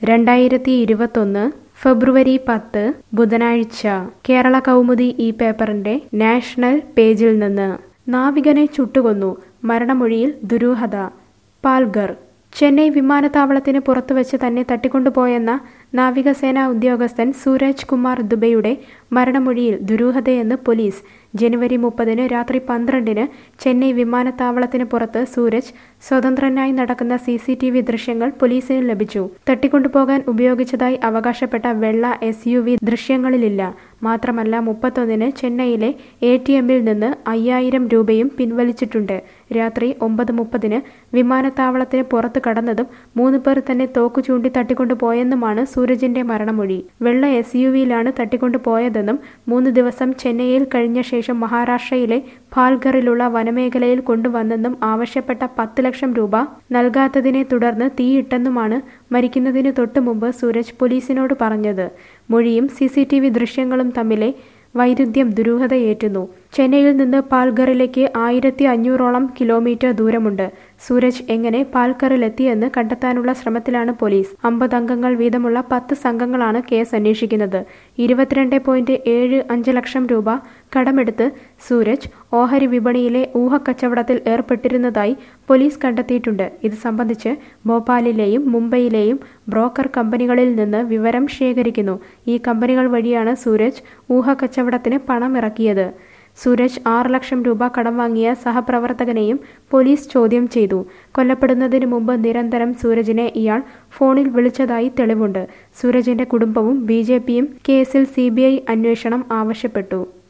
രണ്ടായിരത്തി ഇരുപത്തൊന്ന് ഫെബ്രുവരി പത്ത് ബുധനാഴ്ച കേരള കൗമുദി ഈ പേപ്പറിന്റെ നാഷണൽ പേജിൽ നിന്ന് നാവികനെ ചുട്ടുകൊന്നു മരണമൊഴിയിൽ ദുരൂഹത പാൽഗർ ചെന്നൈ വിമാനത്താവളത്തിന് പുറത്തുവച്ച് തന്നെ തട്ടിക്കൊണ്ടുപോയെന്ന നാവികസേനാ ഉദ്യോഗസ്ഥൻ സൂരജ് കുമാർ ദുബെയുടെ മരണമൊഴിയിൽ ദുരൂഹതയെന്ന് പോലീസ് ജനുവരി മുപ്പതിന് രാത്രി പന്ത്രണ്ടിന് ചെന്നൈ വിമാനത്താവളത്തിന് പുറത്ത് സൂരജ് സ്വതന്ത്രനായി നടക്കുന്ന സി സി ടി വി ദൃശ്യങ്ങൾ പോലീസിന് ലഭിച്ചു തട്ടിക്കൊണ്ടുപോകാൻ ഉപയോഗിച്ചതായി അവകാശപ്പെട്ട വെള്ള എസ് യു വി ദൃശ്യങ്ങളിലില്ല മാത്രമല്ല മുപ്പത്തൊന്നിന് ചെന്നൈയിലെ എ ടി എമ്മിൽ നിന്ന് അയ്യായിരം രൂപയും പിൻവലിച്ചിട്ടുണ്ട് രാത്രി ഒമ്പത് മുപ്പതിന് വിമാനത്താവളത്തിന് പുറത്ത് കടന്നതും മൂന്ന് പേർ തന്നെ തോക്കു ചൂണ്ടി തട്ടിക്കൊണ്ടുപോയെന്നുമാണ് സൂരജിന്റെ മരണമൊഴി വെള്ള എസ് യു വിയിലാണ് തട്ടിക്കൊണ്ടുപോയതെന്നും മൂന്ന് ദിവസം ചെന്നൈയിൽ കഴിഞ്ഞ ശേഷം മഹാരാഷ്ട്രയിലെ പാൽഘറിലുള്ള വനമേഖലയിൽ കൊണ്ടുവന്നെന്നും ആവശ്യപ്പെട്ട പത്ത് ലക്ഷം രൂപ നൽകാത്തതിനെ തുടർന്ന് തീയിട്ടെന്നുമാണ് മരിക്കുന്നതിന് തൊട്ടു മുമ്പ് സൂരജ് പോലീസിനോട് പറഞ്ഞത് മൊഴിയും സി സി ടി വി ദൃശ്യങ്ങളും തമ്മിലെ വൈരുദ്ധ്യം ദുരൂഹതയേറ്റുന്നു ചെന്നൈയിൽ നിന്ന് പാൽഘറിലേക്ക് ആയിരത്തി അഞ്ഞൂറോളം കിലോമീറ്റർ ദൂരമുണ്ട് സൂരജ് എങ്ങനെ പാൽഘറിലെത്തിയെന്ന് കണ്ടെത്താനുള്ള ശ്രമത്തിലാണ് പോലീസ് അമ്പത് അംഗങ്ങൾ വീതമുള്ള പത്ത് സംഘങ്ങളാണ് കേസ് അന്വേഷിക്കുന്നത് ഇരുപത്തിരണ്ട് പോയിന്റ് ഏഴ് അഞ്ച് ലക്ഷം രൂപ കടമെടുത്ത് സൂരജ് ഓഹരി വിപണിയിലെ ഊഹക്കച്ചവടത്തിൽ ഏർപ്പെട്ടിരുന്നതായി പോലീസ് കണ്ടെത്തിയിട്ടുണ്ട് ഇത് സംബന്ധിച്ച് ഭോപ്പാലിലെയും മുംബൈയിലെയും ബ്രോക്കർ കമ്പനികളിൽ നിന്ന് വിവരം ശേഖരിക്കുന്നു ഈ കമ്പനികൾ വഴിയാണ് സൂരജ് ഊഹക്കച്ചവടത്തിന് പണം ഇറക്കിയത് സൂരജ് ആറ് ലക്ഷം രൂപ കടം വാങ്ങിയ സഹപ്രവർത്തകനെയും പോലീസ് ചോദ്യം ചെയ്തു കൊല്ലപ്പെടുന്നതിന് മുമ്പ് നിരന്തരം സൂരജിനെ ഇയാൾ ഫോണിൽ വിളിച്ചതായി തെളിവുണ്ട് സൂരജിന്റെ കുടുംബവും ബി കേസിൽ സി അന്വേഷണം ആവശ്യപ്പെട്ടു